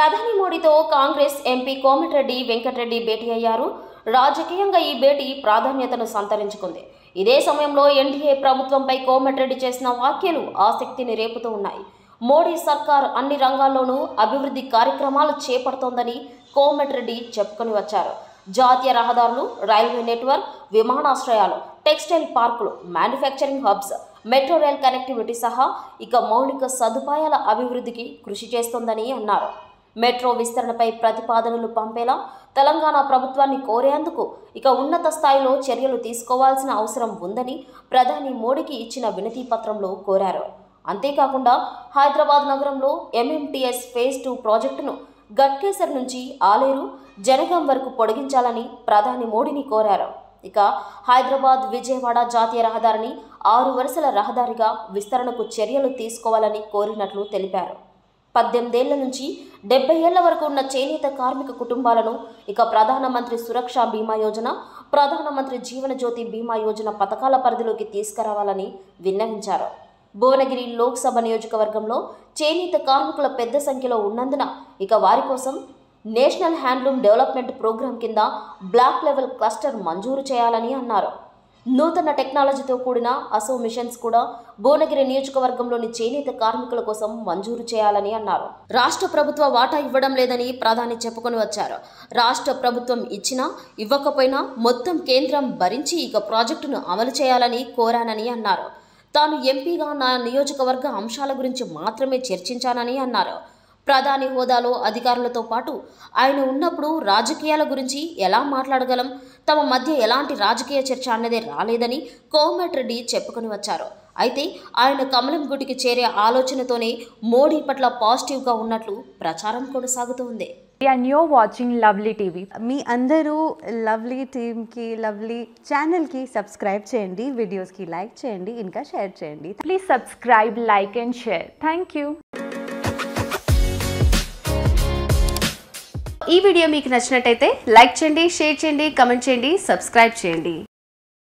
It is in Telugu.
ప్రధాని మోడీతో కాంగ్రెస్ ఎంపీ కోమటిరెడ్డి వెంకటరెడ్డి భేటీ అయ్యారు రాజకీయంగా ఈ భేటీ ప్రాధాన్యతను సంతరించుకుంది ఇదే సమయంలో ఎన్డీఏ ప్రభుత్వంపై కోమటిరెడ్డి చేసిన వ్యాఖ్యలు ఆసక్తిని రేపుతూ ఉన్నాయి మోడీ సర్కార్ అన్ని రంగాల్లోనూ అభివృద్ధి కార్యక్రమాలు చేపడుతోందని కోమటిరెడ్డి చెప్పుకొని వచ్చారు జాతీయ రహదారులు రైల్వే నెట్వర్క్ విమానాశ్రయాలు టెక్స్టైల్ పార్కులు manufacturing hubs metro rail connectivity సహా ఇక మౌలిక సదుపాయాల అభివృద్ధికి కృషి చేస్తోందని అన్నారు మెట్రో విస్తరణపై ప్రతిపాదనలు పంపేలా తెలంగాణ ప్రభుత్వాన్ని కోరేందుకు ఇక ఉన్నత స్థాయిలో చర్యలు తీసుకోవాల్సిన అవసరం ఉందని ప్రధాని మోడీకి ఇచ్చిన వినతి పత్రంలో కోరారు అంతేకాకుండా హైదరాబాద్ నగరంలో ఎంఎంటీఎస్ ఫేజ్ టూ ప్రాజెక్టును గట్కేసర్ నుంచి ఆలేరు జనగాం వరకు పొడిగించాలని ప్రధాని మోడీని కోరారు ఇక హైదరాబాద్ విజయవాడ జాతీయ రహదారిని ఆరు వరుసల రహదారిగా విస్తరణకు చర్యలు తీసుకోవాలని కోరినట్లు తెలిపారు పద్దెనిమిదేళ్ల నుంచి డెబ్బై ఏళ్ల వరకు ఉన్న చేనేత కార్మిక కుటుంబాలను ఇక ప్రధానమంత్రి సురక్ష బీమా యోజన ప్రధానమంత్రి జీవన జ్యోతి బీమా యోజన పథకాల పరిధిలోకి తీసుకురావాలని విన్నవించారు భువనగిరి లోక్సభ నియోజకవర్గంలో చేనేత కార్మికుల పెద్ద సంఖ్యలో ఉన్నందున ఇక వారి కోసం నేషనల్ హ్యాండ్లూమ్ డెవలప్మెంట్ ప్రోగ్రాం కింద బ్లాక్ లెవెల్ క్లస్టర్ మంజూరు చేయాలని అన్నారు నూతన టెక్నాలజీతో కూడిన అసో మిషన్స్ కూడా భువనగిరి నియోజకవర్గంలోని చేనేత కార్మికుల కోసం మంజూరు చేయాలని అన్నారు రాష్ట్ర ప్రభుత్వ వాటా ఇవ్వడం లేదని ప్రధాని చెప్పుకొని వచ్చారు రాష్ట్ర ప్రభుత్వం ఇచ్చినా ఇవ్వకపోయినా మొత్తం కేంద్రం భరించి ఇక ప్రాజెక్టును అమలు చేయాలని కోరానని అన్నారు తాను ఎంపీగా నా నియోజకవర్గ అంశాల గురించి మాత్రమే చర్చించానని అన్నారు ప్రధాని హోదాలో అధికారులతో పాటు ఆయన ఉన్నప్పుడు రాజకీయాల గురించి ఎలా మాట్లాడగలం తమ మధ్య ఎలాంటి రాజకీయ చర్చ అన్నదే రాలేదని కోమటిరెడ్డి చెప్పుకొని వచ్చారు అయితే ఆయన కమలం గుడికి చేరే ఆలోచనతోనే మోడీ పట్ల పాజిటివ్గా ఉన్నట్లు ప్రచారం కొనసాగుతోంది and you're watching Lovely TV. మీ అందరూ లవ్లీ టీమ్కి లవ్లీ ఛానల్కి సబ్స్క్రైబ్ చేయండి వీడియోస్కి లైక్ చేయండి ఇంకా షేర్ చేయండి Please subscribe, like, and share. Thank you. ఈ వీడియో మీకు నచ్చినట్టయితే లైక్ చేయండి షేర్ చేయండి కమెంట్ చేయండి సబ్స్క్రైబ్ చేయండి